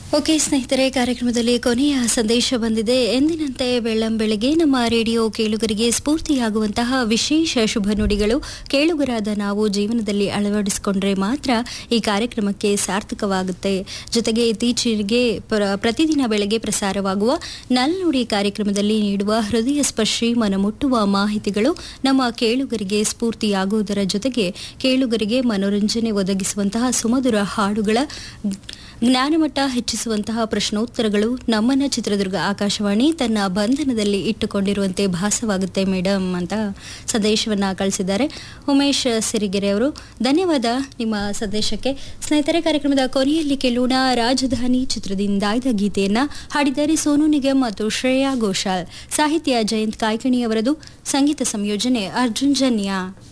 okay ಸ್ನೇಹಿತರೆ ಕಾರ್ಯಕ್ರಮದಲ್ಲಿ ಕೊನೆಯ ಸಂದೇಶ ಬಂದಿದೆ ಎಂದಿನಂತೆ ಬೆಳ್ಳಂಬೆಳಗ್ಗೆ ನಮ್ಮ ರೇಡಿಯೋ ಕೇಳುಗರಿಗೆ ಸ್ಫೂರ್ತಿಯಾಗುವಂತಹ ವಿಶೇಷ ಶುಭ ನುಡಿಗಳು ಕೇಳುಗರಾದ ನಾವು ಜೀವನದಲ್ಲಿ ಅಳವಡಿಸಿಕೊಂಡ್ರೆ ಮಾತ್ರ ಈ ಕಾರ್ಯಕ್ರಮಕ್ಕೆ ಸಾರ್ಥಕವಾಗುತ್ತೆ ಜೊತೆಗೆ ಇತ್ತೀಚೆಗೆ ಪ್ರ- ಪ್ರತಿದಿನ ಬೆಳಗ್ಗೆ ಪ್ರಸಾರವಾಗುವ ನಲ್ನುಡಿ ಕಾರ್ಯಕ್ರಮದಲ್ಲಿ ನೀಡುವ ಹೃದಯ ಸ್ಪರ್ಶಿ ಮನಮುಟ್ಟುವ ಮಾಹಿತಿಗಳು ನಮ್ಮ ಕೇಳುಗರಿಗೆ ಸ್ಫೂರ್ತಿಯಾಗುವುದರ ಜೊತೆಗೆ ಕೇಳುಗರಿಗೆ ಮನೋರಂಜನೆ ಒದಗಿಸುವಂತಹ ಸುಮಧುರ ಹಾಡುಗಳ ಜ್ಞಾನಮಟ್ಟ ಹೆಚ್ಚಿಸುವಂತಹ ಪ್ರಶ್ನೋತ್ತರಗಳು ನಮ್ಮನ್ನ ಚಿತ್ರದುರ್ಗ ಆಕಾಶವಾಣಿ ತನ್ನ ಬಂಧನದಲ್ಲಿ ಇಟ್ಟುಕೊಂಡಿರುವಂತೆ ಭಾಸವಾಗುತ್ತೆ ಮೇಡಮ್ ಅಂತ ಸಂದೇಶವನ್ನ ಕಳಿಸಿದ್ದಾರೆ ಉಮೇಶ್ ಸಿರಿಗೆರೆ ಅವರು ಧನ್ಯವಾದ ನಿಮ್ಮ ಸಂದೇಶಕ್ಕೆ ಸ್ನೇಹಿತರೆ ಕಾರ್ಯಕ್ರಮದ ಕೊನೆಯಲ್ಲಿ ಕೇಳೋಣ ರಾಜಧಾನಿ ಚಿತ್ರದಿಂದ ಆಯ್ದ ಗೀತೆಯನ್ನ ಹಾಡಿದ್ದಾರೆ ಸೋನು ನಿಗಮ್ ಮತ್ತು ಶ್ರೇಯಾ ಘೋಷಾಲ್ ಸಾಹಿತ್ಯ ಜಯಂತ್ ಕಾಯ್ಕಣಿ ಅವರದು ಸಂಗೀತ ಸಂಯೋಜನೆ ಅರ್ಜುನ್ ಜನ್ಯ